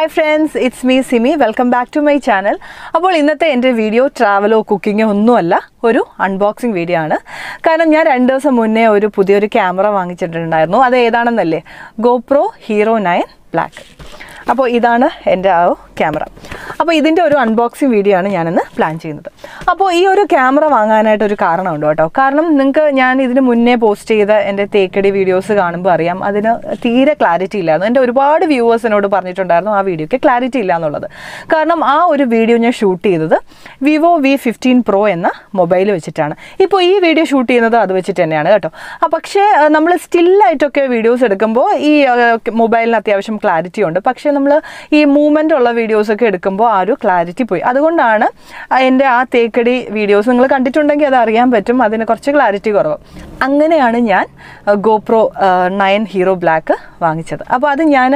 Hi friends it's me Simi welcome back to my channel അപ്പോൾ ഇന്നത്തെ എൻ്റെ വീഡിയോ ട്രാവലോ കുക്കിങ്ങോ ഒന്നുമല്ല ഒരു അൺബോക്സിങ് വീഡിയോ ആണ് കാരണം ഞാൻ രണ്ട് ദിവസം മുന്നേ ഒരു പുതിയൊരു ക്യാമറ വാങ്ങിച്ചിട്ടുണ്ടായിരുന്നു അത് ഏതാണെന്നല്ലേ ഗോപ്രോ ഹീറോ നയൻ ബ്ലാക്ക് അപ്പോൾ ഇതാണ് എൻ്റെ ആ ക്യാമറ അപ്പോൾ ഇതിൻ്റെ ഒരു അൺബോക്സിങ് വീഡിയോ ആണ് ഞാനിന്ന് പ്ലാൻ ചെയ്യുന്നത് അപ്പോൾ ഈ ഒരു ക്യാമറ വാങ്ങാനായിട്ട് ഒരു കാരണമുണ്ട് കേട്ടോ കാരണം നിങ്ങൾക്ക് ഞാൻ ഇതിന് മുന്നേ പോസ്റ്റ് ചെയ്ത എൻ്റെ തേക്കടി വീഡിയോസ് കാണുമ്പോൾ അറിയാം അതിന് തീരെ ക്ലാരിറ്റി ഇല്ലായിരുന്നു എൻ്റെ ഒരുപാട് വ്യൂവേഴ്സ് എന്നോട് പറഞ്ഞിട്ടുണ്ടായിരുന്നു ആ വീഡിയോയ്ക്ക് ക്ലാരിറ്റി ഇല്ല എന്നുള്ളത് കാരണം ആ ഒരു വീഡിയോ ഞാൻ ഷൂട്ട് ചെയ്തത് വിവോ വി ഫിഫ്റ്റീൻ പ്രോ എന്ന മൊബൈൽ വെച്ചിട്ടാണ് ഇപ്പോൾ ഈ വീഡിയോ ഷൂട്ട് ചെയ്യുന്നത് അത് വെച്ചിട്ട് തന്നെയാണ് കേട്ടോ ആ പക്ഷേ നമ്മൾ സ്റ്റില്ലായിട്ടൊക്കെ വീഡിയോസ് എടുക്കുമ്പോൾ ഈ മൊബൈലിന് അത്യാവശ്യം ക്ലാരിറ്റി ഉണ്ട് പക്ഷേ നമ്മൾ ഈ മൂവ്മെൻ്റ് ഉള്ള വീഡിയോസൊക്കെ എടുക്കുമ്പോൾ ആ ഒരു ക്ലാരിറ്റി പോയി അതുകൊണ്ടാണ് എൻ്റെ ആ തേക്കടി വീഡിയോസ് നിങ്ങൾ കണ്ടിട്ടുണ്ടെങ്കിൽ അത് അറിയാൻ പറ്റും അതിന് കുറച്ച് ക്ലാരിറ്റി കുറവ് അങ്ങനെയാണ് ഞാൻ ഗോപ്രോ നയൻ ഹീറോ ബ്ലാക്ക് വാങ്ങിച്ചത് അപ്പോൾ അത് ഞാൻ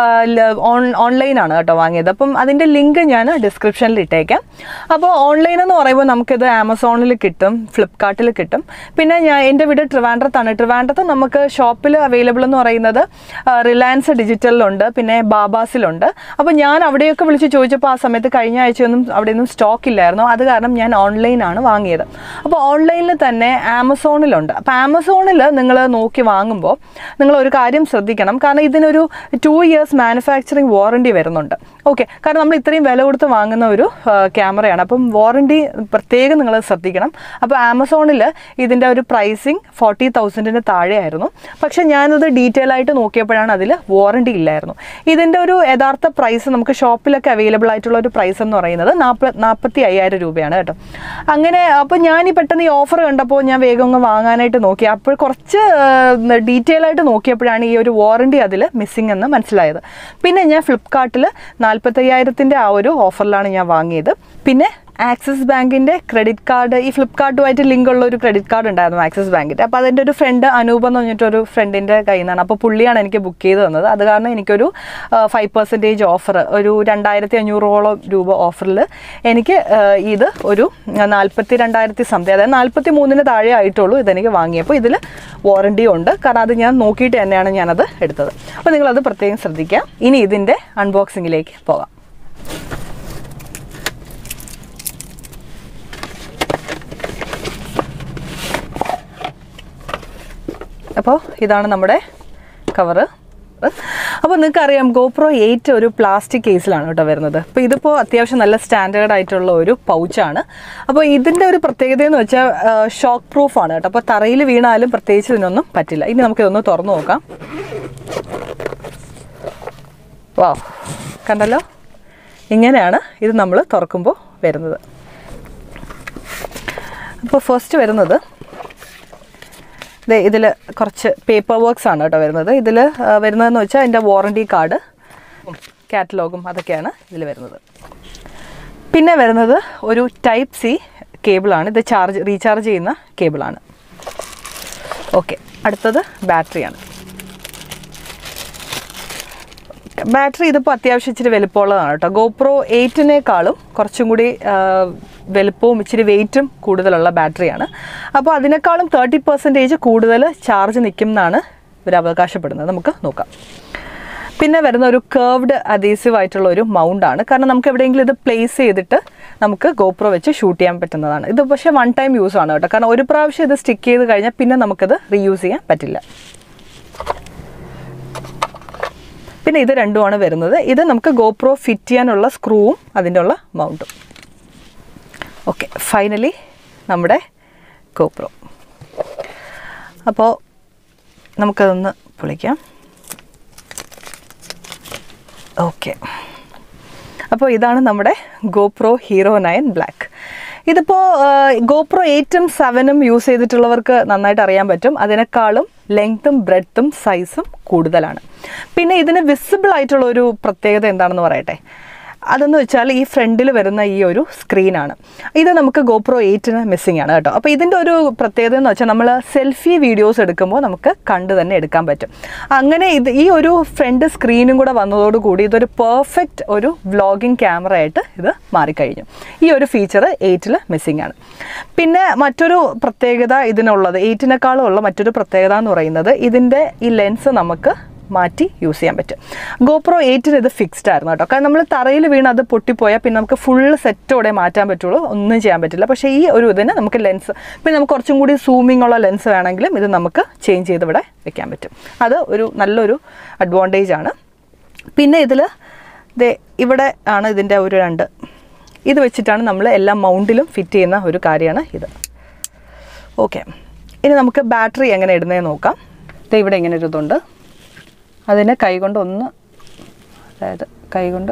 ഓൺ ഓൺലൈനാണ് കേട്ടോ വാങ്ങിയത് അപ്പം അതിൻ്റെ ലിങ്ക് ഞാൻ ഡിസ്ക്രിപ്ഷനിൽ ഇട്ടേക്കാം അപ്പോൾ ഓൺലൈൻ എന്ന് പറയുമ്പോൾ നമുക്കിത് ആമസോണിൽ കിട്ടും ഫ്ലിപ്കാർട്ടിൽ കിട്ടും പിന്നെ ഞാൻ എൻ്റെ വീട് ട്രിവാൻഡ്രത്താണ് ട്രിവാൻഡ്രത്ത് നമുക്ക് ഷോപ്പിൽ അവൈലബിൾ എന്ന് പറയുന്നത് റിലയൻസ് ഡിജിറ്റലിലുണ്ട് പിന്നെ ബാബാസിലുണ്ട് അപ്പോൾ ഞാൻ അവിടെയൊക്കെ വിളിച്ച് ചോദിച്ചപ്പോൾ ആ സമയത്ത് കഴിഞ്ഞ ആഴ്ചയൊന്നും അവിടെയൊന്നും സ്റ്റോക്ക് ഇല്ലായിരുന്നു അത് കാരണം ഞാൻ ഓൺലൈനാണ് വാങ്ങിയത് അപ്പോൾ ഓൺലൈനിൽ തന്നെ ആമസോണിലുണ്ട് അപ്പോൾ ആമസോണിൽ നിങ്ങൾ നോക്കി വാങ്ങുമ്പോൾ നിങ്ങൾ ഒരു കാര്യം ശ്രദ്ധിക്കണം കാരണം ഇതിനൊരു ടു ഇയേഴ്സ് മാനുഫാക്ചറിങ് വാറണ്ടി വരുന്നുണ്ട് ഓക്കെ കാരണം നമ്മൾ ഇത്രയും വില കൊടുത്ത് വാങ്ങുന്ന ഒരു ആ, ക്യാമറയാണ് അപ്പം വാറണ്ടി പ്രത്യേകം നിങ്ങൾ ശ്രദ്ധിക്കണം അപ്പോൾ ആമസോണിൽ ഇതിൻ്റെ ഒരു പ്രൈസിങ് ഫോർട്ടി തൗസൻഡിന് താഴെയായിരുന്നു പക്ഷേ ഞാനത് ഡീറ്റെയിൽ ആയിട്ട് നോക്കിയപ്പോഴാണ് അതിൽ വാറണ്ടി ഇല്ലായിരുന്നു ഇതിൻ്റെ ഒരു യഥാർത്ഥ പ്രൈസ് നമുക്ക് ഷോപ്പിലൊക്കെ അവൈലബിൾ ആയിട്ടുള്ള ഒരു പ്രൈസ് എന്ന് പറയുന്നത് നാൽപ്പ നാൽപ്പത്തി അയ്യായിരം രൂപയാണ് കേട്ടോ അങ്ങനെ അപ്പോൾ ഞാൻ ഈ പെട്ടെന്ന് ഈ ഓഫർ കണ്ടപ്പോൾ ഞാൻ വേഗം അങ്ങ് വാങ്ങാനായിട്ട് നോക്കി അപ്പോൾ കുറച്ച് ഡീറ്റെയിൽ ആയിട്ട് നോക്കിയപ്പോഴാണ് ഈ ഒരു വാറണ്ടി അതിൽ മിസ്സിംഗ് എന്ന് മനസ്സിലായത് പിന്നെ ഞാൻ ഫ്ലിപ്കാർട്ടിൽ നാൽപ്പത്തയ്യായിരത്തിൻ്റെ ആ ഒരു ഓഫറിലാണ് ഞാൻ വാങ്ങിയത് പിന്നെ ആക്സിസ് ബാങ്കിൻ്റെ ക്രെഡിറ്റ് കാർഡ് ഈ ഫ്ലിപ്കാർട്ടുമായിട്ട് ലിങ്ക് ഉള്ള ഒരു ക്രെഡിറ്റ് കാർഡ് ഉണ്ടായിരുന്നു ആക്സിസ് ബാങ്കിൻ്റെ അപ്പോൾ അതിൻ്റെ ഒരു ഫ്രണ്ട് അനൂപ് എന്ന് പറഞ്ഞിട്ടൊരു ഫ്രണ്ടിൻ്റെ കയ്യിൽ നിന്നാണ് അപ്പോൾ പുള്ളിയാണ് എനിക്ക് ബുക്ക് ചെയ്ത് തന്നത് അത് കാരണം എനിക്കൊരു ഫൈവ് പെർസെൻറ്റേജ് ഓഫർ ഒരു രണ്ടായിരത്തി അഞ്ഞൂറോളം രൂപ ഓഫറിൽ എനിക്ക് ആ, ഇത് ഒരു നാൽപ്പത്തി രണ്ടായിരത്തി സംതിങ് അതായത് നാൽപ്പത്തി മൂന്നിന് താഴെ ആയിട്ടുള്ളൂ ഇതെനിക്ക് വാങ്ങിയപ്പോൾ ഇതിൽ വാറണ്ടിയും ഉണ്ട് കാരണം അത് ഞാൻ നോക്കിയിട്ട് തന്നെയാണ് ഞാനത് എടുത്തത് അപ്പോൾ നിങ്ങളത് പ്രത്യേകം ശ്രദ്ധിക്കുക ഇനി ഇതിൻ്റെ അൺബോക്സിങ്ങിലേക്ക് പോകാം അപ്പോൾ ഇതാണ് നമ്മുടെ കവറ് അപ്പോൾ നിങ്ങൾക്കറിയാം ഗോപ്രോ എയ്റ്റ് ഒരു പ്ലാസ്റ്റിക് കേസിലാണ് കേട്ടോ വരുന്നത് അപ്പോൾ ഇതിപ്പോൾ അത്യാവശ്യം നല്ല സ്റ്റാൻഡേർഡ് ആയിട്ടുള്ള ഒരു പൗച്ചാണ് അപ്പോൾ ഇതിൻ്റെ ഒരു പ്രത്യേകത എന്ന് വെച്ചാൽ ഷോക്ക് പ്രൂഫാണ് കേട്ടോ അപ്പോൾ തറയിൽ വീണാലും പ്രത്യേകിച്ച് ഇതിനൊന്നും പറ്റില്ല ഇനി നമുക്കിതൊന്ന് തുറന്നു നോക്കാം വാ കണ്ടല്ലോ ഇങ്ങനെയാണ് ഇത് നമ്മൾ തുറക്കുമ്പോൾ വരുന്നത് അപ്പോൾ ഫസ്റ്റ് വരുന്നത് ഇതിൽ കുറച്ച് പേപ്പർ വർക്ക്സ് ആണ് കേട്ടോ വരുന്നത് ഇതിൽ വരുന്നതെന്ന് വെച്ചാൽ അതിൻ്റെ വാറണ്ടി കാർഡ് കാറ്റലോഗും അതൊക്കെയാണ് ഇതിൽ വരുന്നത് പിന്നെ വരുന്നത് ഒരു ടൈപ്പ് സി കേബിളാണ് ഇത് ചാർജ് റീചാർജ് ചെയ്യുന്ന കേബിളാണ് ഓക്കെ അടുത്തത് ബാറ്ററിയാണ് ബാറ്ററി ഇതിപ്പോൾ അത്യാവശ്യം ഇച്ചിരി വലുപ്പമുള്ളതാണ് കേട്ടോ ഗോപ്രോ എയ്റ്റിനേക്കാളും കുറച്ചും കൂടി ആ, വലുപ്പവും ഇച്ചിരി വെയിറ്റും കൂടുതലുള്ള ബാറ്ററിയാണ് അപ്പോൾ അതിനേക്കാളും തേർട്ടി പെർസെൻറ്റേജ് കൂടുതൽ ചാർജ് നിൽക്കും എന്നാണ് ഇവർ അവകാശപ്പെടുന്നത് നമുക്ക് നോക്കാം പിന്നെ വരുന്ന ഒരു കേർവ്ഡ് അഡീസീവ് ആയിട്ടുള്ള ഒരു മൗണ്ടാണ് കാരണം നമുക്ക് എവിടെയെങ്കിലും ഇത് പ്ലേസ് ചെയ്തിട്ട് നമുക്ക് ഗോപ്രോ വെച്ച് ഷൂട്ട് ചെയ്യാൻ പറ്റുന്നതാണ് ഇത് പക്ഷേ വൺ ടൈം യൂസ് ആണ് കേട്ടോ കാരണം ഒരു പ്രാവശ്യം ഇത് സ്റ്റിക്ക് ചെയ്ത് കഴിഞ്ഞാൽ പിന്നെ നമുക്കത് റീയൂസ് ചെയ്യാൻ പറ്റില്ല പിന്നെ ഇത് രണ്ടുമാണ് വരുന്നത് ഇത് നമുക്ക് ഗോപ്രോ ഫിറ്റ് ചെയ്യാനുള്ള സ്ക്രൂവും അതിൻ്റെ ഉള്ള മൗണ്ടും ഓക്കെ ഫൈനലി നമ്മുടെ ഗോപ്രോ അപ്പോൾ നമുക്കതൊന്ന് പൊളിക്കാം ഓക്കെ അപ്പോൾ ഇതാണ് നമ്മുടെ ഗോപ്രോ ഹീറോ നയൻ ബ്ലാക്ക് ഇതിപ്പോൾ ഗോപ്രോ എയ്റ്റും സെവനും യൂസ് ചെയ്തിട്ടുള്ളവർക്ക് നന്നായിട്ട് അറിയാൻ പറ്റും അതിനേക്കാളും ലെങ്ത്തും ബ്രെഡ്ത്തും സൈസും കൂടുതലാണ് പിന്നെ ഇതിന് വിസിബിൾ ആയിട്ടുള്ള ഒരു പ്രത്യേകത എന്താണെന്ന് പറയട്ടെ അതെന്ന് വെച്ചാൽ ഈ ഫ്രണ്ടിൽ വരുന്ന ഈ ഒരു സ്ക്രീനാണ് ഇത് നമുക്ക് ഗോപ്രോ എയ്റ്റിന് മിസ്സിംഗ് ആണ് കേട്ടോ അപ്പോൾ ഇതിൻ്റെ ഒരു പ്രത്യേകത എന്ന് വെച്ചാൽ നമ്മൾ സെൽഫി വീഡിയോസ് എടുക്കുമ്പോൾ നമുക്ക് കണ്ട് തന്നെ എടുക്കാൻ പറ്റും അങ്ങനെ ഇത് ഈ ഒരു ഫ്രണ്ട് സ്ക്രീനും കൂടെ വന്നതോടുകൂടി ഇതൊരു പെർഫെക്റ്റ് ഒരു വ്ളോഗിങ് ക്യാമറ ആയിട്ട് ഇത് മാറിക്കഴിഞ്ഞു ഈ ഒരു ഫീച്ചർ എയ്റ്റിൽ മിസ്സിംഗ് ആണ് പിന്നെ മറ്റൊരു പ്രത്യേകത ഇതിനുള്ളത് എയ്റ്റിനേക്കാളും ഉള്ള മറ്റൊരു പ്രത്യേകത എന്ന് പറയുന്നത് ഇതിൻ്റെ ഈ ലെൻസ് നമുക്ക് മാറ്റി യൂസ് ചെയ്യാൻ പറ്റും ഗോപ്രോ എയ്റ്റിൽ ഇത് ഫിക്സ്ഡ് ആയിരുന്നു കേട്ടോ കാരണം നമ്മൾ തറയിൽ വീണ് അത് പൊട്ടിപ്പോയാൽ പിന്നെ നമുക്ക് ഫുൾ സെറ്റോടെ മാറ്റാൻ പറ്റുള്ളൂ ഒന്നും ചെയ്യാൻ പറ്റില്ല പക്ഷേ ഈ ഒരു ഇതിന് നമുക്ക് ലെൻസ് പിന്നെ നമുക്ക് കുറച്ചും കൂടി സൂമിംഗ് ഉള്ള ലെൻസ് വേണമെങ്കിലും ഇത് നമുക്ക് ചേഞ്ച് ചെയ്ത് ഇവിടെ വെക്കാൻ പറ്റും അത് ഒരു നല്ലൊരു അഡ്വാൻറ്റേജ് ആണ് പിന്നെ ഇതിൽ ദേ ഇവിടെ ആണ് ഇതിൻ്റെ ഒരു രണ്ട് ഇത് വെച്ചിട്ടാണ് നമ്മൾ എല്ലാ മൗണ്ടിലും ഫിറ്റ് ചെയ്യുന്ന ഒരു കാര്യമാണ് ഇത് ഓക്കെ ഇനി നമുക്ക് ബാറ്ററി എങ്ങനെ ഇടുന്നതെന്ന് നോക്കാം ദേ ഇവിടെ ഇങ്ങനെ ഒരു ഇതുണ്ട് അതിനെ കൈകൊണ്ട് ഒന്ന് അതായത് കൈകൊണ്ട്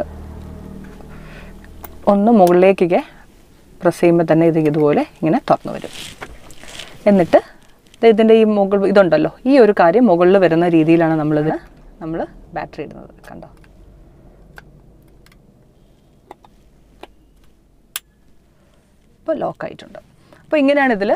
ഒന്ന് മുകളിലേക്കൊക്കെ പ്രസ് ചെയ്യുമ്പോൾ തന്നെ ഇത് ഇതുപോലെ ഇങ്ങനെ തുറന്നു വരും എന്നിട്ട് ദേ ഇതിൻ്റെ ഈ മുകൾ ഇതുണ്ടല്ലോ ഈ ഒരു കാര്യം മുകളിൽ വരുന്ന രീതിയിലാണ് നമ്മളിത് നമ്മൾ ബാറ്ററി ഇടുന്നത് കണ്ടോ ഇപ്പോൾ ലോക്ക് ആയിട്ടുണ്ട് അപ്പോൾ ഇങ്ങനെയാണ് ഇതിൽ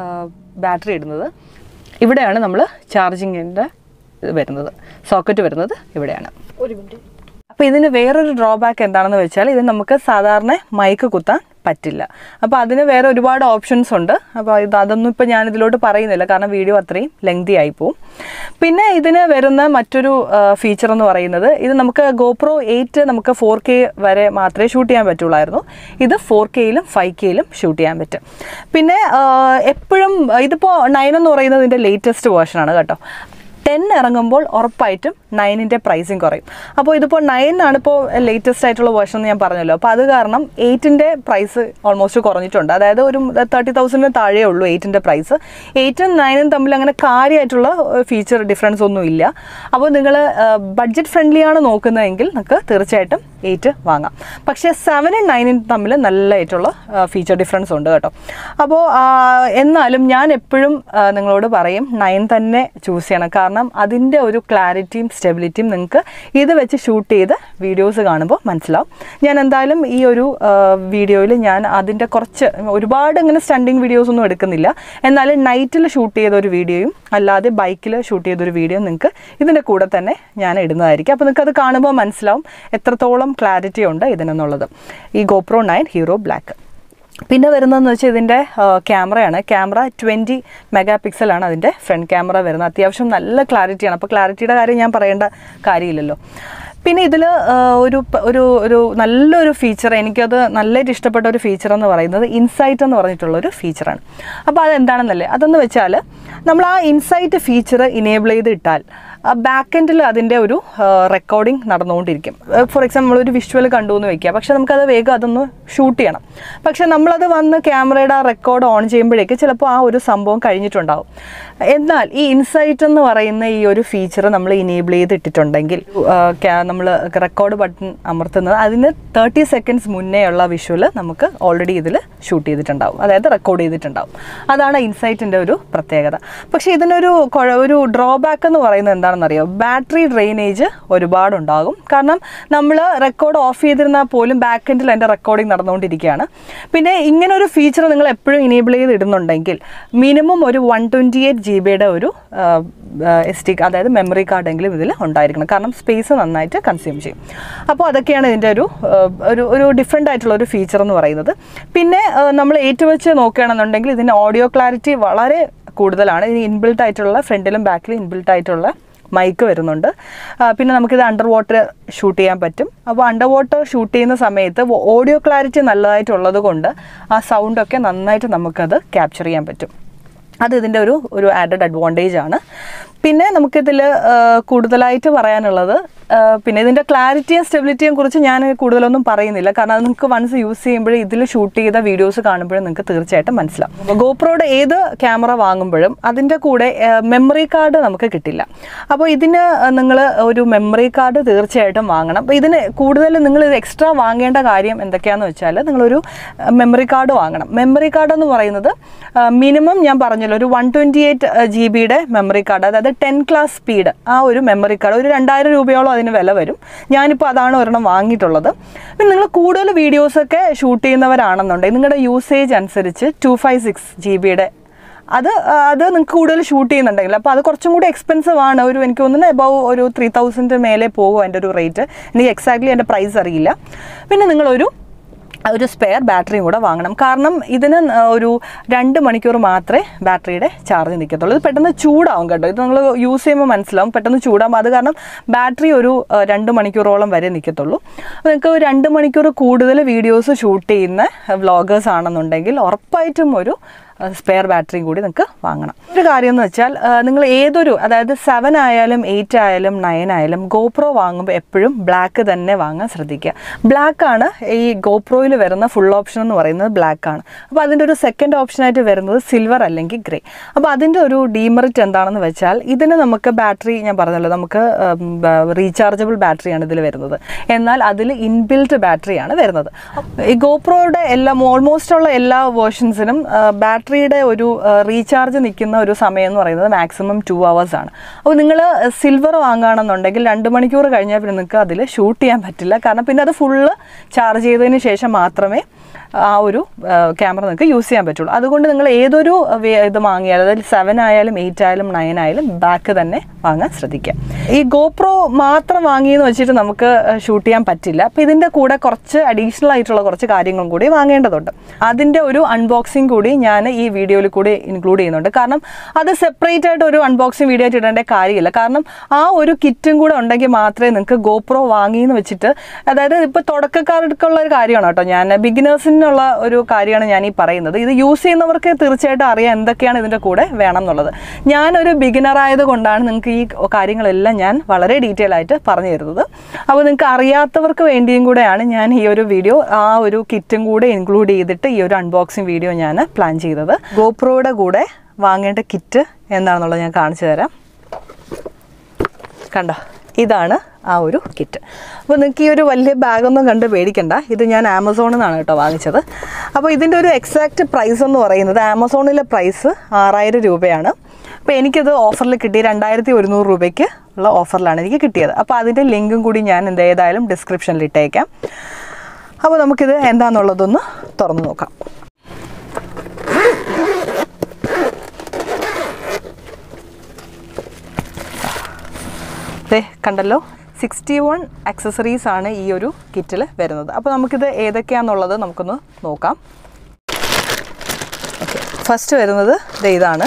ബാറ്ററി ഇടുന്നത് ഇവിടെയാണ് നമ്മൾ ചാർജിങ്ങിൻ്റെ ഇത് വരുന്നത് സോക്കറ്റ് വരുന്നത് ഇവിടെയാണ് ഒരു മിനിറ്റ് അപ്പോൾ ഇതിന് വേറൊരു ഡ്രോബാക്ക് എന്താണെന്ന് വെച്ചാൽ ഇത് നമുക്ക് സാധാരണ മൈക്ക് കുത്താൻ പറ്റില്ല അപ്പോൾ അതിന് വേറെ ഒരുപാട് ഓപ്ഷൻസ് ഉണ്ട് അപ്പോൾ ഇത് അതൊന്നും ഇപ്പോൾ ഞാൻ ഇതിലോട്ട് പറയുന്നില്ല കാരണം വീഡിയോ അത്രയും ലെങ്തി ആയി പോവും പിന്നെ ഇതിന് വരുന്ന മറ്റൊരു ഫീച്ചർ എന്ന് പറയുന്നത് ഇത് നമുക്ക് ഗോപ്രോ എയ്റ്റ് നമുക്ക് ഫോർ കെ വരെ മാത്രമേ ഷൂട്ട് ചെയ്യാൻ പറ്റുള്ളായിരുന്നു ഇത് ഫോർ കെയിലും ഫൈവ് കെയിലും ഷൂട്ട് ചെയ്യാൻ പറ്റും പിന്നെ എപ്പോഴും ഇതിപ്പോൾ നയൻ എന്ന് പറയുന്നത് ഇതിൻ്റെ ലേറ്റസ്റ്റ് വേർഷനാണ് കേട്ടോ ടെൻ ഇറങ്ങുമ്പോൾ ഉറപ്പായിട്ടും നയനിൻ്റെ പ്രൈസിങ് കുറയും അപ്പോൾ ഇതിപ്പോൾ നയൻ ആണ് ഇപ്പോൾ ലേറ്റസ്റ്റ് ആയിട്ടുള്ള വേർഷൻ എന്ന് ഞാൻ പറഞ്ഞല്ലോ അപ്പോൾ അത് കാരണം എയ്റ്റിൻ്റെ പ്രൈസ് ഓൾമോസ്റ്റ് കുറഞ്ഞിട്ടുണ്ട് അതായത് ഒരു തേർട്ടി തൗസൻഡിന് താഴെ ഉള്ളൂ എയ്റ്റിൻ്റെ പ്രൈസ് എയ്റ്റും നയനും തമ്മിൽ അങ്ങനെ കാര്യമായിട്ടുള്ള ഫീച്ചർ ഡിഫറൻസ് ഒന്നും ഇല്ല അപ്പോൾ നിങ്ങൾ ബഡ്ജറ്റ് ഫ്രണ്ട്ലി ആണ് നോക്കുന്നതെങ്കിൽ നിങ്ങൾക്ക് തീർച്ചയായിട്ടും എയ്റ്റ് വാങ്ങാം പക്ഷേ സെവനും നയനും തമ്മിൽ നല്ലതായിട്ടുള്ള ഫീച്ചർ ഡിഫറൻസ് ഉണ്ട് കേട്ടോ അപ്പോൾ എന്നാലും ഞാൻ എപ്പോഴും ആ, നിങ്ങളോട് പറയും നയൻ തന്നെ ചൂസ് ചെയ്യണം കാരണം അതിൻ്റെ ഒരു ക്ലാരിറ്റിയും സ്റ്റെബിലിറ്റിയും നിങ്ങൾക്ക് ഇത് വെച്ച് ഷൂട്ട് ചെയ്ത് വീഡിയോസ് കാണുമ്പോൾ മനസ്സിലാവും ഞാൻ എന്തായാലും ഈ ഒരു വീഡിയോയിൽ ഞാൻ അതിൻ്റെ കുറച്ച് ഒരുപാട് ഇങ്ങനെ സ്റ്റണ്ടിങ് വീഡിയോസ് ഒന്നും എടുക്കുന്നില്ല എന്നാലും നൈറ്റിൽ ഷൂട്ട് ചെയ്ത ഒരു വീഡിയോയും അല്ലാതെ ബൈക്കിൽ ഷൂട്ട് ചെയ്തൊരു വീഡിയോ നിങ്ങൾക്ക് ഇതിൻ്റെ കൂടെ തന്നെ ഞാൻ ഇടുന്നതായിരിക്കും അപ്പോൾ നിങ്ങൾക്ക് അത് കാണുമ്പോൾ മനസ്സിലാവും എത്രത്തോളം ക്ലാരിറ്റി ഉണ്ട് ഇതിനെന്നുള്ളത് ഈ ഗോപ്രോ നയൻ ഹീറോ ബ്ലാക്ക് പിന്നെ വരുന്നതെന്ന് വെച്ചാൽ ഇതിൻ്റെ ക്യാമറയാണ് ക്യാമറ ട്വൻറ്റി മെഗാ പിക്സലാണ് അതിൻ്റെ ഫ്രണ്ട് ക്യാമറ വരുന്നത് അത്യാവശ്യം നല്ല ക്ലാരിറ്റിയാണ് അപ്പോൾ ക്ലാരിറ്റിയുടെ കാര്യം ഞാൻ പറയേണ്ട കാര്യമില്ലല്ലോ പിന്നെ ഇതിൽ ഒരു പ- ഒരു ഒരു നല്ലൊരു ഫീച്ചർ എനിക്കത് നല്ലതായിട്ട് ഇഷ്ടപ്പെട്ട ഒരു ഫീച്ചർ എന്ന് പറയുന്നത് ഇൻസൈറ്റ് എന്ന് പറഞ്ഞിട്ടുള്ള ഒരു ഫീച്ചറാണ് അപ്പോൾ അതെന്താണെന്നല്ലേ അതെന്ന് വെച്ചാൽ നമ്മൾ ആ ഇൻസൈറ്റ് ഫീച്ചർ ഇനേബിൾ ചെയ്ത് ഇട്ടാൽ ബാക്ക് എൻഡിൽ അതിൻ്റെ ഒരു റെക്കോർഡിംഗ് നടന്നുകൊണ്ടിരിക്കും ഫോർ എക്സാമ്പിൾ നമ്മളൊരു വിഷ്വൽ കണ്ടു എന്ന് വെക്കുക പക്ഷേ നമുക്കത് വേഗം അതൊന്ന് ഷൂട്ട് ചെയ്യണം പക്ഷേ നമ്മളത് വന്ന് ക്യാമറയുടെ ആ റെക്കോർഡ് ഓൺ ചെയ്യുമ്പോഴേക്ക് ചിലപ്പോൾ ആ ഒരു സംഭവം കഴിഞ്ഞിട്ടുണ്ടാവും എന്നാൽ ഈ ഇൻസൈറ്റ് എന്ന് പറയുന്ന ഈ ഒരു ഫീച്ചർ നമ്മൾ ഇനേബിൾ ചെയ്ത് ഇട്ടിട്ടുണ്ടെങ്കിൽ നമ്മൾ റെക്കോർഡ് ബട്ടൺ അമർത്തുന്നത് അതിന് തേർട്ടി സെക്കൻഡ്സ് മുന്നേ ഉള്ള വിഷ്വൽ നമുക്ക് ഓൾറെഡി ഇതിൽ ഷൂട്ട് ചെയ്തിട്ടുണ്ടാവും അതായത് റെക്കോർഡ് ചെയ്തിട്ടുണ്ടാവും അതാണ് ഇൻസൈറ്റിൻ്റെ ഒരു പ്രത്യേകത പക്ഷേ ഇതിനൊരു കുഴ- ഒരു ഡ്രോബാക്ക് എന്ന് പറയുന്നത് എന്താണെന്നറിയോ ബാറ്ററി ഡ്രെയിനേജ് ഒരുപാടുണ്ടാകും കാരണം നമ്മൾ റെക്കോർഡ് ഓഫ് ചെയ്തിരുന്നാൽ പോലും ബാക്ക് എൻഡിൽ അതിൻ്റെ റെക്കോർഡിംഗ് നടന്നുകൊണ്ടിരിക്കുകയാണ് പിന്നെ ഇങ്ങനെ ഒരു ഫീച്ചർ നിങ്ങൾ എപ്പോഴും ഇനേബിൾ ചെയ്ത് ഇടുന്നുണ്ടെങ്കിൽ മിനിമം ഒരു വൺ ട്വൻറ്റി എയ്റ്റ് ജി ബിയുടെ ഒരു എസ് ടി അതായത് മെമ്മറി കാർഡെങ്കിലും ഇതിൽ ഉണ്ടായിരിക്കണം കാരണം സ്പേസ് നന്നായിട്ട് കൺസ്യൂം ചെയ്യും അപ്പോൾ അതൊക്കെയാണ് ഇതിൻ്റെ ഒരു ആ, ഒരു ഒരു ഡിഫറെൻ്റ് ആയിട്ടുള്ള ഒരു ഫീച്ചർ എന്ന് പറയുന്നത് പിന്നെ ആ, നമ്മൾ ഏറ്റുവെച്ച് നോക്കുകയാണെന്നുണ്ടെങ്കിൽ ഇതിൻ്റെ ഓഡിയോ ക്ലാരിറ്റി വളരെ കൂടുതലാണ് ഇതിന് ഇൻബിൽട്ട് ആയിട്ടുള്ള ഫ്രണ്ടിലും ബാക്കിലും ഇൻബിൽട്ട് ആയിട്ടുള്ള മൈക്ക് വരുന്നുണ്ട് ആ, പിന്നെ നമുക്കിത് അണ്ടർ വാട്ടർ ഷൂട്ട് ചെയ്യാൻ പറ്റും അപ്പോൾ അണ്ടർ വാട്ടർ ഷൂട്ട് ചെയ്യുന്ന സമയത്ത് ഓഡിയോ ക്ലാരിറ്റി നല്ലതായിട്ടുള്ളത് കൊണ്ട് ആ സൗണ്ടൊക്കെ നന്നായിട്ട് നമുക്കത് ക്യാപ്ചർ ചെയ്യാൻ പറ്റും അത് ഇതിൻ്റെ ഒരു ഒരു ആഡഡ് അഡ്വാൻറ്റേജ് ആണ് പിന്നെ നമുക്കിതിൽ കൂടുതലായിട്ട് പറയാനുള്ളത് ആ, പിന്നെ ഇതിൻ്റെ ക്ലാരിറ്റിയും സ്റ്റെബിലിറ്റിയും കുറിച്ച് ഞാൻ കൂടുതലൊന്നും പറയുന്നില്ല കാരണം അത് നിങ്ങൾക്ക് വൺസ് യൂസ് ചെയ്യുമ്പോഴേ ഇതിൽ ഷൂട്ട് ചെയ്ത വീഡിയോസ് കാണുമ്പോഴും നിങ്ങൾക്ക് തീർച്ചയായിട്ടും മനസ്സിലാവും അപ്പോൾ ഗോപ്രോയുടെ ഏത് ക്യാമറ വാങ്ങുമ്പോഴും അതിൻ്റെ കൂടെ മെമ്മറി കാർഡ് നമുക്ക് കിട്ടില്ല അപ്പോൾ ഇതിന് നിങ്ങൾ ഒരു മെമ്മറി കാർഡ് തീർച്ചയായിട്ടും വാങ്ങണം അപ്പോൾ ഇതിന് കൂടുതൽ നിങ്ങൾ ഇത് എക്സ്ട്രാ വാങ്ങേണ്ട കാര്യം എന്തൊക്കെയാണെന്ന് വെച്ചാൽ നിങ്ങളൊരു മെമ്മറി കാർഡ് വാങ്ങണം മെമ്മറി കാർഡ് എന്ന് പറയുന്നത് മിനിമം ഞാൻ പറഞ്ഞല്ലോ ഒരു വൺ ട്വൻറ്റി എയ്റ്റ് ജി ബിയുടെ മെമ്മറി കാർഡ് അതായത് ടെൻ ക്ലാസ് സ്പീഡ് ആ ഒരു മെമ്മറി കാർഡ് ഒരു രണ്ടായിരം രൂപയോളം അതിന് വില വരും ഞാനിപ്പോൾ അതാണ് ഒരെണ്ണം വാങ്ങിയിട്ടുള്ളത് പിന്നെ നിങ്ങൾ കൂടുതൽ വീഡിയോസൊക്കെ ഷൂട്ട് ചെയ്യുന്നവരാണെന്നുണ്ടെങ്കിൽ നിങ്ങളുടെ യൂസേജ് അനുസരിച്ച് ടു ഫൈവ് സിക്സ് ജി ബിയുടെ അത് ആ, അത് നിങ്ങൾക്ക് കൂടുതൽ ഷൂട്ട് ചെയ്യുന്നുണ്ടെങ്കിൽ അപ്പോൾ അത് കുറച്ചും കൂടി എക്സ്പെൻസീവ് ആണ് ഒരു എനിക്ക് തോന്നുന്നു എബവ് ഒരു ത്രീ തൗസൻഡ് മേലെ പോകും അതിൻ്റെ ഒരു റേറ്റ് എനിക്ക് എക്സാക്ട്ലി അതിൻ്റെ പ്രൈസ് അറിയില്ല പിന്നെ നിങ്ങളൊരു ഒരു സ്പെയർ ബാറ്ററിയും കൂടെ വാങ്ങണം കാരണം ഇതിന് ന- ഒരു രണ്ട് മണിക്കൂർ മാത്രമേ ബാറ്ററിയുടെ ചാർജ് നിൽക്കത്തുള്ളൂ ഇത് പെട്ടെന്ന് ചൂടാവും കേട്ടോ ഇത് നിങ്ങൾ യൂസ് ചെയ്യുമ്പോൾ മനസ്സിലാവും പെട്ടെന്ന് ചൂടാകുമ്പോൾ അത് കാരണം ബാറ്ററി ഒരു ആ, രണ്ട് മണിക്കൂറോളം വരെ നിൽക്കത്തുള്ളൂ അപ്പോൾ നിങ്ങൾക്ക് ഒരു രണ്ട് മണിക്കൂർ കൂടുതൽ വീഡിയോസ് ഷൂട്ട് ചെയ്യുന്ന വ്ളോഗേഴ്സ് ആണെന്നുണ്ടെങ്കിൽ ഉറപ്പായിട്ടും ഒരു സ്പെയർ ബാറ്ററിയും കൂടി നിങ്ങൾക്ക് വാങ്ങണം ഒരു കാര്യം എന്ന് വെച്ചാൽ ആ, നിങ്ങൾ ഏതൊരു അതായത് സെവൻ ആയാലും എയ്റ്റ് ആയാലും നയൻ ആയാലും ഗോപ്രോ വാങ്ങുമ്പോൾ എപ്പോഴും ബ്ലാക്ക് തന്നെ വാങ്ങാൻ ശ്രദ്ധിക്കുക ബ്ലാക്ക് ആണ് ഈ ഗോപ്രോയിൽ വരുന്ന ഫുൾ ഓപ്ഷൻ എന്ന് പറയുന്നത് ബ്ലാക്ക് ആണ് അപ്പോൾ അതിൻ്റെ ഒരു സെക്കൻഡ് ഓപ്ഷനായിട്ട് വരുന്നത് സിൽവർ അല്ലെങ്കിൽ ഗ്രേ അപ്പോൾ അതിൻ്റെ ഒരു ഡീമെറിറ്റ് എന്താണെന്ന് വെച്ചാൽ ഇതിന് നമുക്ക് ബാറ്ററി ഞാൻ പറഞ്ഞല്ലോ നമുക്ക് റീചാർജബിൾ ബാറ്ററിയാണ് ഇതിൽ വരുന്നത് എന്നാൽ അതിൽ ഇൻബിൽറ്റ് ബാറ്ററിയാണ് വരുന്നത് ഈ ഗോപ്രോയുടെ എല്ലാം ഓൾമോസ്റ്റ് ഉള്ള എല്ലാ വേർഷൻസിനും ബാറ്ററിയുടെ ഒരു റീചാർജ് നിൽക്കുന്ന ഒരു സമയം എന്ന് പറയുന്നത് മാക്സിമം ടു അവേഴ്സ് ആണ് അപ്പോൾ നിങ്ങൾ സിൽവർ വാങ്ങുകയാണെന്നുണ്ടെങ്കിൽ രണ്ട് മണിക്കൂർ കഴിഞ്ഞാൽ പിന്നെ നിങ്ങൾക്ക് അതിൽ ഷൂട്ട് ചെയ്യാൻ പറ്റില്ല കാരണം പിന്നെ അത് ഫുള്ള് ചാർജ് ചെയ്തതിന് ശേഷം മാത്രമേ ആ ഒരു ക്യാമറ നിങ്ങൾക്ക് യൂസ് ചെയ്യാൻ പറ്റുള്ളൂ അതുകൊണ്ട് നിങ്ങൾ ഏതൊരു വേ- ഇത് വാങ്ങിയാലും അതായത് സെവൻ ആയാലും എയ്റ്റ് ആയാലും നയൻ ആയാലും ബാക്ക് തന്നെ വാങ്ങാൻ ശ്രദ്ധിക്കുക ഈ ഗോപ്രോ മാത്രം വാങ്ങിയെന്ന് വെച്ചിട്ട് നമുക്ക് ഷൂട്ട് ചെയ്യാൻ പറ്റില്ല അപ്പോൾ ഇതിൻ്റെ കൂടെ കുറച്ച് അഡീഷണൽ ആയിട്ടുള്ള കുറച്ച് കാര്യങ്ങളും കൂടി വാങ്ങേണ്ടതുണ്ട് അതിൻ്റെ ഒരു അൺബോക്സിങ് കൂടി ഞാൻ ഈ വീഡിയോയിൽ കൂടി ഇൻക്ലൂഡ് ചെയ്യുന്നുണ്ട് കാരണം അത് സെപ്പറേറ്റ് ആയിട്ട് ഒരു അൺബോക്സിങ് വീഡിയോ ആയിട്ട് ഇടേണ്ട കാര്യമില്ല കാരണം ആ ഒരു കിറ്റും കൂടെ ഉണ്ടെങ്കിൽ മാത്രമേ നിങ്ങൾക്ക് ഗോപ്രോ വാങ്ങിയെന്ന് വെച്ചിട്ട് അതായത് ഇപ്പോൾ തുടക്കക്കാർക്കുള്ള ഒരു കാര്യമാണ് കേട്ടോ ഞാൻ ബിഗിനേഴ്സിനുള്ള ഒരു കാര്യമാണ് ഞാൻ ഈ പറയുന്നത് ഇത് യൂസ് ചെയ്യുന്നവർക്ക് തീർച്ചയായിട്ടും അറിയാം എന്തൊക്കെയാണ് ഇതിൻ്റെ കൂടെ വേണം എന്നുള്ളത് ഞാനൊരു ബിഗിനർ ആയതുകൊണ്ടാണ് നിങ്ങൾക്ക് ഈ കാര്യങ്ങളെല്ലാം ഞാൻ വളരെ ഡീറ്റെയിൽ ആയിട്ട് പറഞ്ഞു തരുന്നത് അപ്പോൾ നിങ്ങൾക്ക് അറിയാത്തവർക്ക് വേണ്ടിയും കൂടെയാണ് ഞാൻ ഈ ഒരു വീഡിയോ ആ ഒരു കിറ്റും കൂടെ ഇൻക്ലൂഡ് ചെയ്തിട്ട് ഈ ഒരു അൺബോക്സിങ് വീഡിയോ ഞാൻ പ്ലാൻ ചെയ്തത് ഗോപ്രോയുടെ കൂടെ വാങ്ങേണ്ട കിറ്റ് എന്താണെന്നുള്ളത് ഞാൻ കാണിച്ചു തരാം കണ്ടോ ഇതാണ് ആ ഒരു കിറ്റ് അപ്പോൾ നിങ്ങൾക്ക് ഈ ഒരു വലിയ ബാഗൊന്നും കണ്ട് പേടിക്കണ്ട ഇത് ഞാൻ ആമസോണിൽ നിന്നാണ് കേട്ടോ വാങ്ങിച്ചത് അപ്പോൾ ഇതിൻ്റെ ഒരു എക്സാക്റ്റ് പ്രൈസ് എന്ന് പറയുന്നത് ആമസോണിലെ പ്രൈസ് ആറായിരം രൂപയാണ് അപ്പോൾ എനിക്കിത് ഓഫറിൽ കിട്ടി രണ്ടായിരത്തി ഒരുന്നൂറ് രൂപയ്ക്ക് ഉള്ള ഓഫറിലാണ് എനിക്ക് കിട്ടിയത് അപ്പോൾ അതിൻ്റെ ലിങ്കും കൂടി ഞാൻ എന്ത് ഏതായാലും ഡിസ്ക്രിപ്ഷനിൽ ഇട്ടേക്കാം അപ്പോൾ നമുക്കിത് എന്താണെന്നുള്ളതൊന്ന് തുറന്നു നോക്കാം ദേ കണ്ടല്ലോ സിക്സ്റ്റി വൺ അക്സസറീസ് ആണ് ഈ ഒരു കിറ്റിൽ വരുന്നത് അപ്പോൾ നമുക്കിത് ഏതൊക്കെയാണെന്നുള്ളത് നമുക്കൊന്ന് നോക്കാം ഓക്കെ ഫസ്റ്റ് വരുന്നത് ദേ ഇതാണ്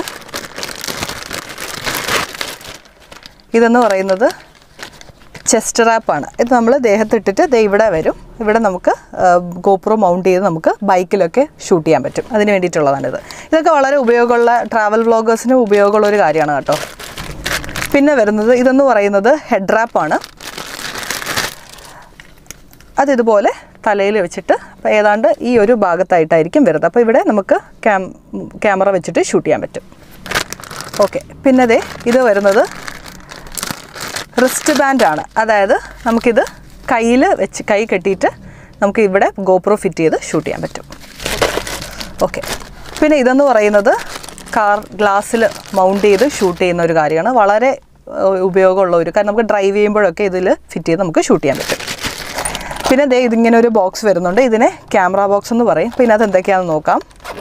ഇതെന്ന് പറയുന്നത് ചെസ്റ്റ് റാപ്പാണ് ഇത് നമ്മൾ ദേഹത്തിട്ടിട്ട് ദേ ഇവിടെ വരും ഇവിടെ നമുക്ക് ഗോപ്രോ മൗണ്ട് ചെയ്ത് നമുക്ക് ബൈക്കിലൊക്കെ ഷൂട്ട് ചെയ്യാൻ പറ്റും അതിന് വേണ്ടിയിട്ടുള്ളതാണിത് ഇതൊക്കെ വളരെ ഉപയോഗമുള്ള ട്രാവൽ വ്ളോഗേഴ്സിന് ഉപയോഗമുള്ള ഒരു കാര്യമാണ് കേട്ടോ പിന്നെ വരുന്നത് ഇതെന്ന് പറയുന്നത് ഹെഡ് റാപ്പാണ് അത് ഇതുപോലെ തലയിൽ വെച്ചിട്ട് അപ്പോൾ ഏതാണ്ട് ഈ ഒരു ഭാഗത്തായിട്ടായിരിക്കും വരുന്നത് അപ്പോൾ ഇവിടെ നമുക്ക് ക്യാം ക്യാമറ വെച്ചിട്ട് ഷൂട്ട് ചെയ്യാൻ പറ്റും ഓക്കെ പിന്നെ ദേ ഇത് വരുന്നത് റിസ്റ്റ് ബാൻഡ് ആണ് അതായത് നമുക്കിത് കയ്യിൽ വെച്ച് കൈ കെട്ടിയിട്ട് നമുക്ക് ഇവിടെ ഗോപ്രോ ഫിറ്റ് ചെയ്ത് ഷൂട്ട് ചെയ്യാൻ പറ്റും ഓക്കെ പിന്നെ ഇതെന്ന് പറയുന്നത് കാർ ഗ്ലാസ്സിൽ മൗണ്ട് ചെയ്ത് ഷൂട്ട് ചെയ്യുന്ന ഒരു കാര്യമാണ് വളരെ ഏഹ്, ഉപയോഗമുള്ള ഒരു കാര്യം നമുക്ക് ഡ്രൈവ് ചെയ്യുമ്പോഴൊക്കെ ഇതിൽ ഫിറ്റ് ചെയ്ത് നമുക്ക് ഷൂട്ട് ചെയ്യാൻ പറ്റും പിന്നെ ദേ ഇതിങ്ങനെ ഒരു ബോക്സ് വരുന്നുണ്ട് ഇതിനെ ക്യാമറ ബോക്സ് എന്ന് പറയും പിന്നെ അത് എന്തൊക്കെയാണെന്ന് നോക്കാം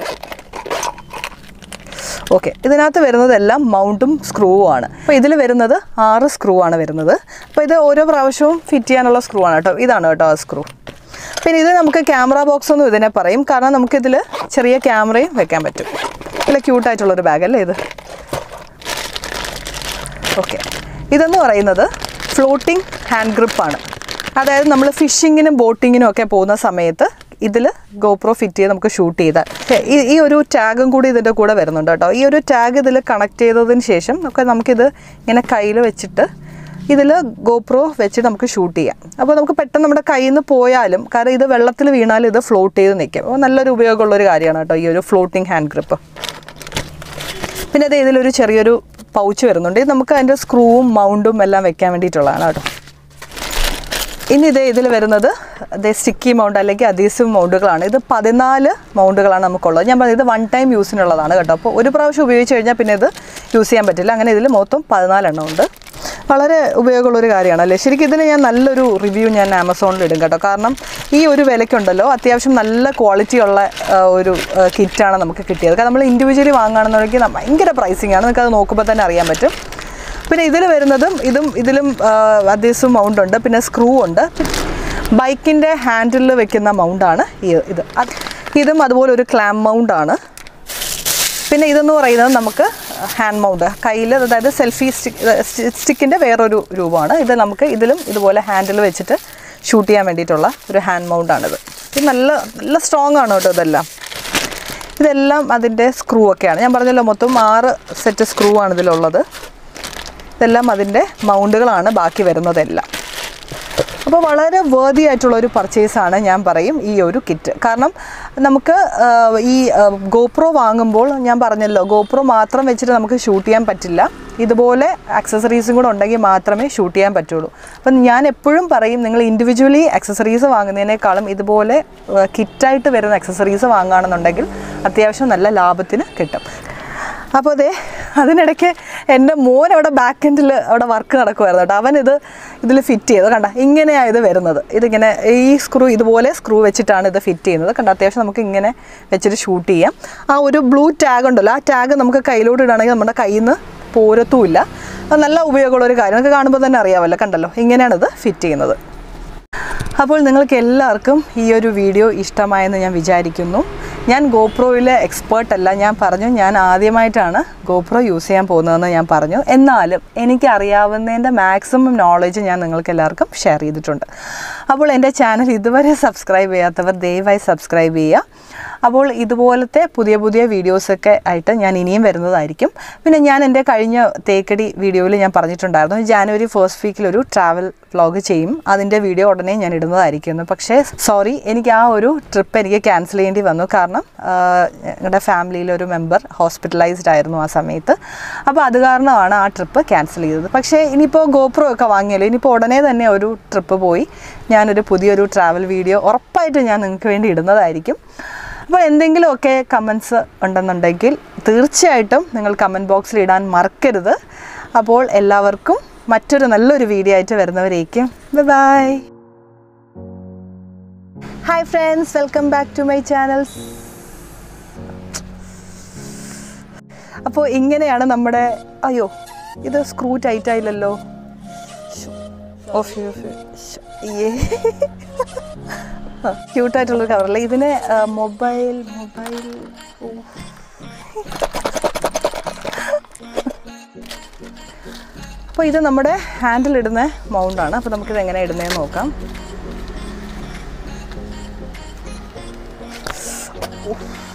ഓക്കെ ഇതിനകത്ത് വരുന്നതെല്ലാം മൗണ്ടും സ്ക്രൂവും ആണ് അപ്പോൾ ഇതിൽ വരുന്നത് ആറ് സ്ക്രൂ ആണ് വരുന്നത് അപ്പോൾ ഇത് ഓരോ പ്രാവശ്യവും ഫിറ്റ് ചെയ്യാനുള്ള സ്ക്രൂ ആണ് കേട്ടോ ഇതാണ് കേട്ടോ ആ സ്ക്രൂ പിന്നെ ഇത് നമുക്ക് ക്യാമറ ബോക്സ് എന്നും ഇതിനെ പറയും കാരണം നമുക്കിതിൽ ചെറിയ ക്യാമറയും വെക്കാൻ പറ്റും നല്ല ക്യൂട്ടായിട്ടുള്ളൊരു ബാഗ് അല്ലേ ഇത് ഓക്കെ ഇതെന്ന് പറയുന്നത് ഫ്ലോട്ടിംഗ് ഹാൻഡ് ഗ്രിപ്പാണ് അതായത് നമ്മൾ ഫിഷിങ്ങിനും ബോട്ടിങ്ങിനും ഒക്കെ പോകുന്ന സമയത്ത് ഇതിൽ ഗോപ്രോ ഫിറ്റ് ചെയ്ത് നമുക്ക് ഷൂട്ട് ചെയ്താൽ ഈ ഈ ഒരു ടാഗും കൂടി ഇതിൻ്റെ കൂടെ വരുന്നുണ്ട് കേട്ടോ ഈ ഒരു ടാഗ് ഇതിൽ കണക്ട് ചെയ്തതിന് ശേഷം ഒക്കെ നമുക്കിത് ഇങ്ങനെ കയ്യിൽ വെച്ചിട്ട് ഇതിൽ ഗോപ്രോ വെച്ച് നമുക്ക് ഷൂട്ട് ചെയ്യാം അപ്പോൾ നമുക്ക് പെട്ടെന്ന് നമ്മുടെ കയ്യിൽ നിന്ന് പോയാലും കാരണം ഇത് വെള്ളത്തിൽ വീണാലും ഇത് ഫ്ലോട്ട് ചെയ്ത് നിൽക്കും അപ്പോൾ നല്ലൊരു ഉപയോഗമുള്ള ഒരു കാര്യമാണ് കേട്ടോ ഈ ഒരു ഫ്ലോട്ടിംഗ് ഹാൻഡ് ഗ്രിപ്പ് പിന്നെ അത് ഇതിലൊരു ചെറിയൊരു പൗച്ച് വരുന്നുണ്ട് ഇത് നമുക്ക് അതിൻ്റെ സ്ക്രൂവും മൗണ്ടും എല്ലാം വെക്കാൻ വേണ്ടിയിട്ടുള്ളതാണ് കേട്ടോ ഇനി ഇത് ഇതിൽ വരുന്നത് ഇത് സ്റ്റിക്കി മൗണ്ട് അല്ലെങ്കിൽ അദീസീവ് മൗണ്ടുകളാണ് ഇത് പതിനാല് മൗണ്ടുകളാണ് നമുക്കുള്ളത് ഞാൻ പറഞ്ഞത് ഇത് വൺ ടൈം യൂസിനുള്ളതാണ് കേട്ടോ അപ്പോൾ ഒരു പ്രാവശ്യം ഉപയോഗിച്ച് കഴിഞ്ഞാൽ പിന്നെ ഇത് യൂസ് ചെയ്യാൻ പറ്റില്ല അങ്ങനെ ഇതിൽ മൊത്തം പതിനാലെണ്ണം ഉണ്ട് വളരെ ഉപയോഗമുള്ളൊരു കാര്യമാണ് അല്ലേ ശരിക്കും ഇതിന് ഞാൻ നല്ലൊരു റിവ്യൂ ഞാൻ ആമസോണിൽ ഇടും കേട്ടോ കാരണം ഈ ഒരു വിലയ്ക്കുണ്ടല്ലോ അത്യാവശ്യം നല്ല ക്വാളിറ്റി ഉള്ള ആ, ഒരു കിറ്റാണ് നമുക്ക് കിട്ടിയത് കാരണം നമ്മൾ ഇൻഡിവിജ്വലി വാങ്ങുകയാണെന്നുണ്ടെങ്കിൽ ന- ഭയങ്കര പ്രൈസിങ് ആണ് നിങ്ങൾക്ക് അത് നോക്കുമ്പോൾ തന്നെ അറിയാൻ പറ്റും പിന്നെ ഇതിൽ വരുന്നതും ഇതും ഇതിലും അത്യാവശ്യം മൗണ്ട് ഉണ്ട് പിന്നെ സ്ക്രൂ ഉണ്ട് ബൈക്കിൻ്റെ ഹാൻഡിലിൽ വെക്കുന്ന മൗണ്ടാണ് ഈ ഇത് അത് ഇതും അതുപോലെ ഒരു ക്ലാം മൗണ്ടാണ് പിന്നെ ഇതെന്ന് പറയുന്നത് നമുക്ക് ഹാൻഡ് മൗണ്ട് കയ്യിൽ അതായത് സെൽഫി സ്റ്റിക്ക് സ്റ്റിക്കിൻ്റെ വേറൊരു രൂപമാണ് ഇത് നമുക്ക് ഇതിലും ഇതുപോലെ ഹാൻഡിൽ വെച്ചിട്ട് ഷൂട്ട് ചെയ്യാൻ വേണ്ടിയിട്ടുള്ള ഒരു ഹാൻഡ് മൗണ്ടാണിത് ഇത് നല്ല നല്ല സ്ട്രോങ് ആണ് കേട്ടോ ഇതെല്ലാം ഇതെല്ലാം അതിൻ്റെ സ്ക്രൂ ഒക്കെയാണ് ഞാൻ പറഞ്ഞല്ലോ മൊത്തം ആറ് സെറ്റ് സ്ക്രൂ ആണ് ഇതിലുള്ളത് ഇതെല്ലാം അതിൻ്റെ മൗണ്ടുകളാണ് ബാക്കി വരുന്നതെല്ലാം അപ്പോൾ വളരെ വേർതി ആയിട്ടുള്ള ഒരു പർച്ചേസാണ് ഞാൻ പറയും ഈ ഒരു കിറ്റ് കാരണം നമുക്ക് ആ, ഈ ഗോപ്രോ വാങ്ങുമ്പോൾ ഞാൻ പറഞ്ഞല്ലോ ഗോപ്രോ മാത്രം വെച്ചിട്ട് നമുക്ക് ഷൂട്ട് ചെയ്യാൻ പറ്റില്ല ഇതുപോലെ ആക്സസറീസും കൂടെ ഉണ്ടെങ്കിൽ മാത്രമേ ഷൂട്ട് ചെയ്യാൻ പറ്റുള്ളൂ അപ്പം ഞാൻ എപ്പോഴും പറയും നിങ്ങൾ ഇൻഡിവിജ്വലി ആക്സസറീസ് വാങ്ങുന്നതിനേക്കാളും ഇതുപോലെ കിറ്റായിട്ട് വരുന്ന ആക്സസറീസ് വാങ്ങുകയാണെന്നുണ്ടെങ്കിൽ അത്യാവശ്യം നല്ല ലാഭത്തിന് കിട്ടും അപ്പോൾ അതെ അതിനിടയ്ക്ക് എൻ്റെ മോൻ അവിടെ ബാക്ക് എൻഡിൽ അവിടെ വർക്ക് നടക്കുമായിരുന്നു കേട്ടോ അവൻ ഇത് ഇതിൽ ഫിറ്റ് ചെയ്ത് കണ്ട ഇങ്ങനെയാണ് ഇത് വരുന്നത് ഇതിങ്ങനെ ഈ സ്ക്രൂ ഇതുപോലെ സ്ക്രൂ വെച്ചിട്ടാണ് ഇത് ഫിറ്റ് ചെയ്യുന്നത് കണ്ട അത്യാവശ്യം നമുക്ക് ഇങ്ങനെ വെച്ചിട്ട് ഷൂട്ട് ചെയ്യാം ആ ഒരു ബ്ലൂ ടാഗ് ഉണ്ടല്ലോ ആ ടാഗ് നമുക്ക് കയ്യിലോട്ട് ഇടുകയാണെങ്കിൽ നമ്മുടെ കയ്യിൽ നിന്ന് പോരത്തുമില്ല അത് നല്ല ഉപയോഗമുള്ള ഒരു കാര്യം നമുക്ക് കാണുമ്പോൾ തന്നെ അറിയാമല്ലോ കണ്ടല്ലോ ഇങ്ങനെയാണ് ഇത് ഫിറ്റ് ചെയ്യുന്നത് അപ്പോൾ നിങ്ങൾക്ക് എല്ലാവർക്കും ഈ ഒരു വീഡിയോ ഇഷ്ടമായെന്ന് ഞാൻ വിചാരിക്കുന്നു ഞാൻ ഗോപ്രോയിലെ എക്സ്പേർട്ട് അല്ല ഞാൻ പറഞ്ഞു ഞാൻ ആദ്യമായിട്ടാണ് ഗോപ്രോ യൂസ് ചെയ്യാൻ പോകുന്നതെന്ന് ഞാൻ പറഞ്ഞു എന്നാലും എനിക്ക് അറിയാവുന്നതിൻ്റെ മാക്സിമം നോളജ് ഞാൻ നിങ്ങൾക്ക് എല്ലാവർക്കും ഷെയർ ചെയ്തിട്ടുണ്ട് അപ്പോൾ എൻ്റെ ചാനൽ ഇതുവരെ സബ്സ്ക്രൈബ് ചെയ്യാത്തവർ ദയവായി സബ്സ്ക്രൈബ് ചെയ്യുക അപ്പോൾ ഇതുപോലത്തെ പുതിയ പുതിയ വീഡിയോസൊക്കെ ആയിട്ട് ഞാൻ ഇനിയും വരുന്നതായിരിക്കും പിന്നെ ഞാൻ എൻ്റെ കഴിഞ്ഞ തേക്കടി വീഡിയോയിൽ ഞാൻ പറഞ്ഞിട്ടുണ്ടായിരുന്നു ജാനുവരി ഫസ്റ്റ് വീക്കിൽ ഒരു ട്രാവൽ വ്ലോഗ് ചെയ്യും അതിൻ്റെ വീഡിയോ ഉടനെ ഞാൻ ഇടുന്നതായിരിക്കും പക്ഷേ സോറി എനിക്ക് ആ ഒരു ട്രിപ്പ് എനിക്ക് ക്യാൻസൽ ചെയ്യേണ്ടി വന്നു കാരണം ഞങ്ങളുടെ ഫാമിലിയിലെ ഒരു മെമ്പർ ഹോസ്പിറ്റലൈസ്ഡ് ആയിരുന്നു ആ സമയത്ത് അപ്പോൾ അത് കാരണമാണ് ആ ട്രിപ്പ് ക്യാൻസൽ ചെയ്തത് പക്ഷേ ഇനിയിപ്പോൾ ഗോപ്രോ ഒക്കെ വാങ്ങിയല്ലോ ഇനിയിപ്പോൾ ഉടനെ തന്നെ ഒരു ട്രിപ്പ് പോയി ഞാനൊരു പുതിയൊരു ട്രാവൽ വീഡിയോ ഉറപ്പായിട്ടും ഞാൻ നിങ്ങൾക്ക് വേണ്ടി ഇടുന്നതായിരിക്കും അപ്പോൾ എന്തെങ്കിലുമൊക്കെ കമൻസ് ഉണ്ടെന്നുണ്ടെങ്കിൽ തീർച്ചയായിട്ടും നിങ്ങൾ കമൻറ്റ് ബോക്സിൽ ഇടാൻ മറക്കരുത് അപ്പോൾ എല്ലാവർക്കും മറ്റൊരു നല്ലൊരു വീഡിയോ ആയിട്ട് വരുന്നവരേക്കും bye hi friends welcome back to my channels അപ്പോൾ ഇങ്ങനെയാണ് നമ്മുടെ അയ്യോ ഇത് സ്ക്രൂ ടൈറ്റ് ആയില്ലല്ലോ ഓഫ് ഓഫ് ക്യൂട്ടായിട്ടുള്ള കവറല്ല ഇതിന് മൊബൈൽ മൊബൈൽ അപ്പോൾ ഇത് നമ്മുടെ ഹാൻഡിൽ ഇടുന്ന മൗണ്ടാണ് അപ്പോൾ നമുക്കിത് എങ്ങനെ ഇടുന്നതെന്ന് നോക്കാം ഉഫ്.